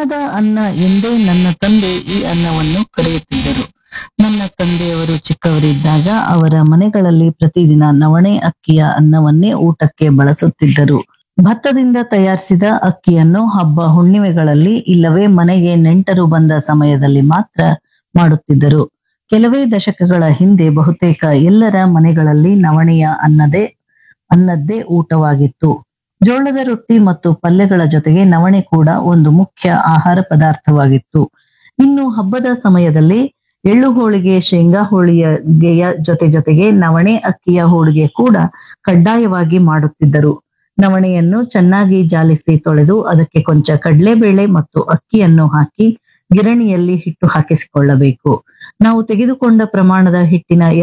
ಚಿನ್ನದ ಅನ್ನ ಎಂದೇ ನನ್ನ ತಂದೆ ಈ ಅನ್ನವನ್ನು ಕರೆಯುತ್ತಿದ್ದರು ನನ್ನ ತಂದೆಯವರು ಚಿಕ್ಕವರಿದ್ದಾಗ ಅವರ ಮನೆಗಳಲ್ಲಿ ಪ್ರತಿದಿನ ನವಣೆ ಅಕ್ಕಿಯ ಅನ್ನವನ್ನೇ ಊಟಕ್ಕೆ ಬಳಸುತ್ತಿದ್ದರು ಭತ್ತದಿಂದ ತಯಾರಿಸಿದ ಅಕ್ಕಿಯನ್ನು ಹಬ್ಬ ಹುಣ್ಣಿಮೆಗಳಲ್ಲಿ ಇಲ್ಲವೇ ಮನೆಗೆ ನೆಂಟರು ಬಂದ ಸಮಯದಲ್ಲಿ ಮಾತ್ರ ಮಾಡುತ್ತಿದ್ದರು ಕೆಲವೇ ದಶಕಗಳ ಹಿಂದೆ ಬಹುತೇಕ ಎಲ್ಲರ ಮನೆಗಳಲ್ಲಿ ನವಣೆಯ ಅನ್ನದೇ ಅನ್ನದ್ದೇ ಊಟವಾಗಿತ್ತು ಜೋಳದ ರೊಟ್ಟಿ ಮತ್ತು ಪಲ್ಯಗಳ ಜೊತೆಗೆ ನವಣೆ ಕೂಡ ಒಂದು ಮುಖ್ಯ ಆಹಾರ ಪದಾರ್ಥವಾಗಿತ್ತು ಇನ್ನು ಹಬ್ಬದ ಸಮಯದಲ್ಲಿ ಎಳ್ಳು ಹೋಳಿಗೆ ಶೇಂಗಾ ಹೋಳಿಗೆಯ ಜೊತೆ ಜೊತೆಗೆ ನವಣೆ ಅಕ್ಕಿಯ ಹೋಳಿಗೆ ಕೂಡ ಕಡ್ಡಾಯವಾಗಿ ಮಾಡುತ್ತಿದ್ದರು ನವಣೆಯನ್ನು ಚೆನ್ನಾಗಿ ಜಾಲಿಸಿ ತೊಳೆದು ಅದಕ್ಕೆ ಕೊಂಚ ಕಡಲೆಬೇಳೆ ಮತ್ತು ಅಕ್ಕಿಯನ್ನು ಹಾಕಿ ಗಿರಣಿಯಲ್ಲಿ ಹಿಟ್ಟು ಹಾಕಿಸಿಕೊಳ್ಳಬೇಕು ನಾವು ತೆಗೆದುಕೊಂಡ ಪ್ರಮಾಣದ ಹಿಟ್ಟಿನ